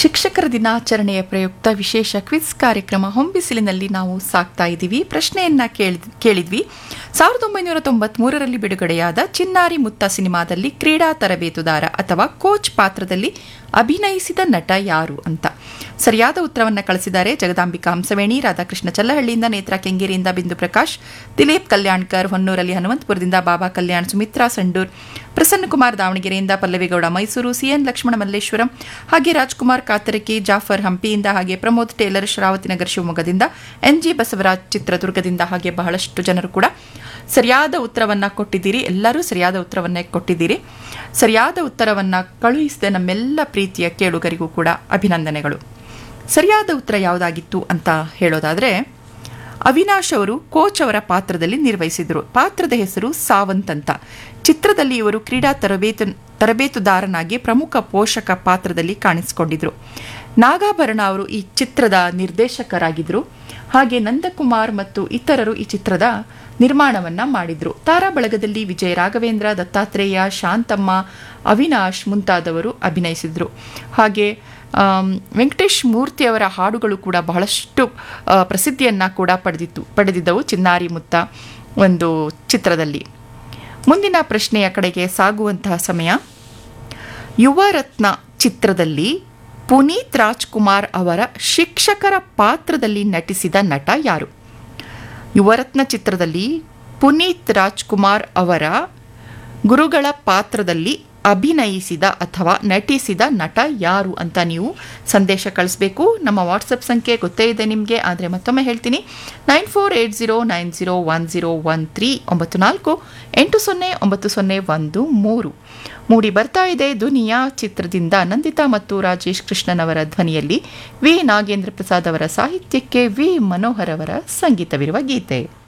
ಶಿಕ್ಷಕರ ದಿನಾಚರಣೆಯ ಪ್ರಯುಕ್ತ ವಿಶೇಷ ಕ್ವಿಜ್ ಕಾರ್ಯಕ್ರಮ ಹೊಂಬಿಸಿಲಿನಲ್ಲಿ ನಾವು ಸಾಕ್ತಾ ಇದ್ದೀವಿ ಪ್ರಶ್ನೆಯನ್ನ ಕೇಳಿದ್- ಕೇಳಿದ್ವಿ ಸಾವಿರದ ಒಂಬೈನೂರ ತೊಂಬತ್ಮೂರರಲ್ಲಿ ಬಿಡುಗಡೆಯಾದ ಚಿನ್ನಾರಿ ಮುತ್ತ ಸಿನಿಮಾದಲ್ಲಿ ಕ್ರೀಡಾ ತರಬೇತುದಾರ ಅಥವಾ ಕೋಚ್ ಪಾತ್ರದಲ್ಲಿ ಅಭಿನಯಿಸಿದ ನಟ ಯಾರು ಅಂತ ಸರಿಯಾದ ಉತ್ತರವನ್ನ ಕಳಿಸಿದ್ದಾರೆ ಜಗದಾಂಬಿಕಾ ಹಂಸವೇಣಿ ರಾಧಾಕೃಷ್ಣ ಚಲ್ಲಹಳ್ಳಿಯಿಂದ ನೇತ್ರ ಕೆಂಗೇರಿಯಿಂದ ಬಿಂದು ಪ್ರಕಾಶ್ ದಿಲೀಪ್ ಕಲ್ಯಾಣ್ಕರ್ ಹೊನ್ನೂರಲ್ಲಿ ಹನುಮಂತಪುರದಿಂದ ಬಾಬಾ ಕಲ್ಯಾಣ್ ಸುಮಿತ್ರಾ ಸಂಡೂರ್ ಪ್ರಸನ್ನಕುಮಾರ್ ದಾವಣಗೆರೆಯಿಂದ ಪಲ್ಲವಿಗೌಡ ಮೈಸೂರು ಸಿಎನ್ ಲಕ್ಷ್ಮಣ ಮಲ್ಲೇಶ್ವರಂ ಹಾಗೆ ರಾಜ್ಕುಮಾರ್ ಕಾತರಕಿ ಜಾಫರ್ ಹಂಪಿಯಿಂದ ಹಾಗೆ ಪ್ರಮೋದ್ ಟೇಲರ್ ಶ್ರಾವತಿನಗರ್ ಶಿವಮೊಗ್ಗದಿಂದ ಎನ್ ಜಿ ಬಸವರಾಜ್ ಚಿತ್ರದುರ್ಗದಿಂದ ಹಾಗೆ ಬಹಳಷ್ಟು ಜನರು ಕೂಡ ಸರಿಯಾದ ಉತ್ತರವನ್ನ ಕೊಟ್ಟಿದ್ದೀರಿ ಎಲ್ಲರೂ ಸರಿಯಾದ ಉತ್ತರವನ್ನೇ ಕೊಟ್ಟಿದ್ದೀರಿ ಸರಿಯಾದ ಉತ್ತರವನ್ನ ಕಳುಹಿಸಿದ ನಮ್ಮೆಲ್ಲ ಪ್ರೀತಿಯ ಕೇಳುಗರಿಗೂ ಕೂಡ ಅಭಿನಂದನೆಗಳು ಸರಿಯಾದ ಉತ್ತರ ಯಾವುದಾಗಿತ್ತು ಅಂತ ಹೇಳೋದಾದ್ರೆ ಅವಿನಾಶ್ ಅವರು ಕೋಚ್ ಅವರ ಪಾತ್ರದಲ್ಲಿ ನಿರ್ವಹಿಸಿದರು ಪಾತ್ರದ ಹೆಸರು ಸಾವಂತ್ ಅಂತ ಚಿತ್ರದಲ್ಲಿ ಇವರು ಕ್ರೀಡಾ ತರಬೇತು ತರಬೇತುದಾರನಾಗಿ ಪ್ರಮುಖ ಪೋಷಕ ಪಾತ್ರದಲ್ಲಿ ಕಾಣಿಸಿಕೊಂಡಿದ್ರು ನಾಗಾಭರಣ ಅವರು ಈ ಚಿತ್ರದ ನಿರ್ದೇಶಕರಾಗಿದ್ದರು ಹಾಗೆ ನಂದಕುಮಾರ್ ಮತ್ತು ಇತರರು ಈ ಚಿತ್ರದ ನಿರ್ಮಾಣವನ್ನ ಮಾಡಿದ್ರು ತಾರಾ ಬಳಗದಲ್ಲಿ ವಿಜಯ ರಾಘವೇಂದ್ರ ದತ್ತಾತ್ರೇಯ ಶಾಂತಮ್ಮ ಅವಿನಾಶ್ ಮುಂತಾದವರು ಅಭಿನಯಿಸಿದ್ರು ಹಾಗೆ ಆಮ್, ವೆಂಕಟೇಶ್ ಮೂರ್ತಿಯವರ ಹಾಡುಗಳು ಕೂಡ ಬಹಳಷ್ಟು ಆ, ಪ್ರಸಿದ್ಧಿಯನ್ನ ಕೂಡ ಪಡೆದಿತ್ತು ಪಡೆದಿದ್ದವು ಚಿನ್ನಾರಿ ಮುತ್ತ ಒಂದು ಚಿತ್ರದಲ್ಲಿ ಮುಂದಿನ ಪ್ರಶ್ನೆಯ ಕಡೆಗೆ ಸಾಗುವಂತಹ ಸಮಯ ಯುವರತ್ನ ಚಿತ್ರದಲ್ಲಿ ಪುನೀತ್ ರಾಜ್ಕುಮಾರ್ ಅವರ ಶಿಕ್ಷಕರ ಪಾತ್ರದಲ್ಲಿ ನಟಿಸಿದ ನಟ ಯಾರು ಯುವರತ್ನ ಚಿತ್ರದಲ್ಲಿ ಪುನೀತ್ ರಾಜ್ಕುಮಾರ್ ಅವರ ಗುರುಗಳ ಪಾತ್ರದಲ್ಲಿ ಅಭಿನಯಿಸಿದ ಅಥವಾ ನಟಿಸಿದ ನಟ ಯಾರು ಅಂತ ನೀವು ಸಂದೇಶ ಕಳಿಸ್ಬೇಕು ನಮ್ಮ ವಾಟ್ಸಪ್ ಸಂಖ್ಯೆ ಗೊತ್ತೇ ಇದೆ ನಿಮಗೆ ಆದರೆ ಮತ್ತೊಮ್ಮೆ ಹೇಳ್ತೀನಿ nine four eight zero nine zero one zero one three ಒಂಬತ್ತು ನಾಲ್ಕು ಎಂಟು ಸೊನ್ನೆ ಒಂಬತ್ತು ಸೊನ್ನೆ ಒಂದು ಮೂರು ಮೂಡಿ ಬರ್ತಾ ಇದೆ ದುನಿಯಾ ಚಿತ್ರದಿಂದ ನಂದಿತಾ ಮತ್ತು ರಾಜೇಶ್ ಕೃಷ್ಣನ್ ಅವರ ಧ್ವನಿಯಲ್ಲಿ ವಿ ನಾಗೇಂದ್ರ ಪ್ರಸಾದ್ ಅವರ ಸಾಹಿತ್ಯಕ್ಕೆ ವಿ ಮನೋಹರ್ ಅವರ ಸಂಗೀತವಿರುವ ಗೀತೆ